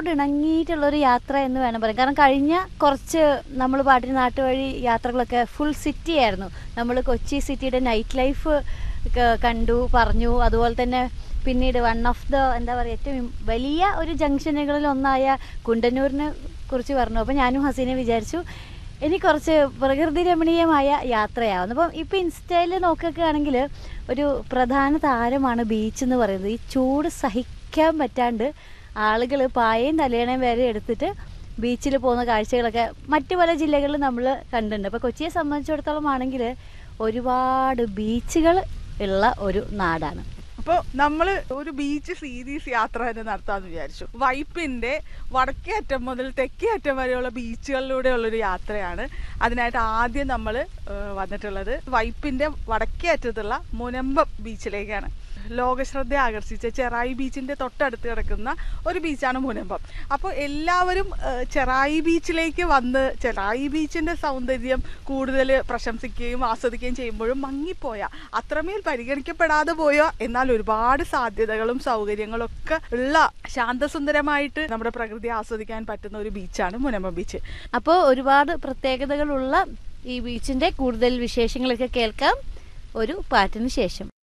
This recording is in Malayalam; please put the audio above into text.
പ്രകൃതിയോട് ഇണങ്ങിയിട്ടുള്ള ഒരു യാത്ര എന്ന് വേണം പറയാം കാരണം കഴിഞ്ഞ കുറച്ച് നമ്മൾ പാട്ടിന് നാട്ടുവഴി യാത്രകളൊക്കെ ഫുൾ സിറ്റി ആയിരുന്നു നമ്മൾ കൊച്ചി സിറ്റിയുടെ നൈറ്റ് ലൈഫ് കണ്ടു പറഞ്ഞു അതുപോലെ തന്നെ പിന്നീട് വൺ ഓഫ് ദ എന്താ പറയുക ഏറ്റവും വലിയ ഒരു ജംഗ്ഷനുകളിൽ ഒന്നായ കുണ്ടന്നൂരിനെ കുറിച്ച് പറഞ്ഞു അപ്പോൾ ഞാനും ഹസീനെ വിചാരിച്ചു ഇനി കുറച്ച് പ്രകൃതി രമണീയമായ യാത്രയാവുന്നു അപ്പം ഇപ്പം ഇൻസ്റ്റയിൽ നോക്കുകയാണെങ്കിൽ ഒരു പ്രധാന താരമാണ് ബീച്ച് എന്ന് പറയുന്നത് ഈ ചൂട് സഹിക്കാൻ പറ്റാണ്ട് ആളുകൾ പായയും തലയണയും വരെ എടുത്തിട്ട് ബീച്ചിൽ പോകുന്ന കാഴ്ചകളൊക്കെ മറ്റു പല ജില്ലകളിലും നമ്മൾ കണ്ടിട്ടുണ്ട് അപ്പോൾ കൊച്ചിയെ സംബന്ധിച്ചിടത്തോളം ആണെങ്കിൽ ഒരുപാട് ബീച്ചുകൾ ഉള്ള ഒരു നാടാണ് അപ്പോൾ നമ്മൾ ഒരു ബീച്ച് സീരീസ് യാത്ര തന്നെ നടത്താമെന്ന് വിചാരിച്ചു വൈപ്പിൻ്റെ വടക്കേ അറ്റം മുതൽ തെക്കേ അറ്റം വരെയുള്ള ബീച്ചുകളിലൂടെയുള്ളൊരു യാത്രയാണ് അതിനായിട്ട് ആദ്യം നമ്മൾ വന്നിട്ടുള്ളത് വൈപ്പിൻ്റെ വടക്കേ അറ്റത്തുള്ള മുനമ്പം ബീച്ചിലേക്കാണ് ലോകശ്രദ്ധ ആകർഷിച്ച ചെറായി ബീച്ചിൻ്റെ തൊട്ടടുത്ത് കിടക്കുന്ന ഒരു ബീച്ചാണ് മുനമ്പം അപ്പോൾ എല്ലാവരും ഏഹ്, ചെറായി ബീച്ചിലേക്ക് വന്ന് ചെറായി ബീച്ചിൻ്റെ സൗന്ദര്യം കൂടുതൽ പ്രശംസിക്കുകയും ആസ്വദിക്കുകയും ചെയ്യുമ്പോഴും മങ്ങിപ്പോയ അത്രമേൽ പരിഗണിക്കപ്പെടാതെ പോയ എന്നാൽ ഒരുപാട് സാധ്യതകളും സൗകര്യങ്ങളും ഒക്കെ ഉള്ള ശാന്തസുന്ദരമായിട്ട് നമ്മുടെ പ്രകൃതി ആസ്വദിക്കാൻ പറ്റുന്ന ഒരു ബീച്ചാണ് മുനമ്പം ബീച്ച് അപ്പോൾ ഒരുപാട് പ്രത്യേകതകളുള്ള ഈ ബീച്ചിൻ്റെ കൂടുതൽ വിശേഷങ്ങളൊക്കെ കേൾക്കാം ഒരു പാട്ടിന് ശേഷം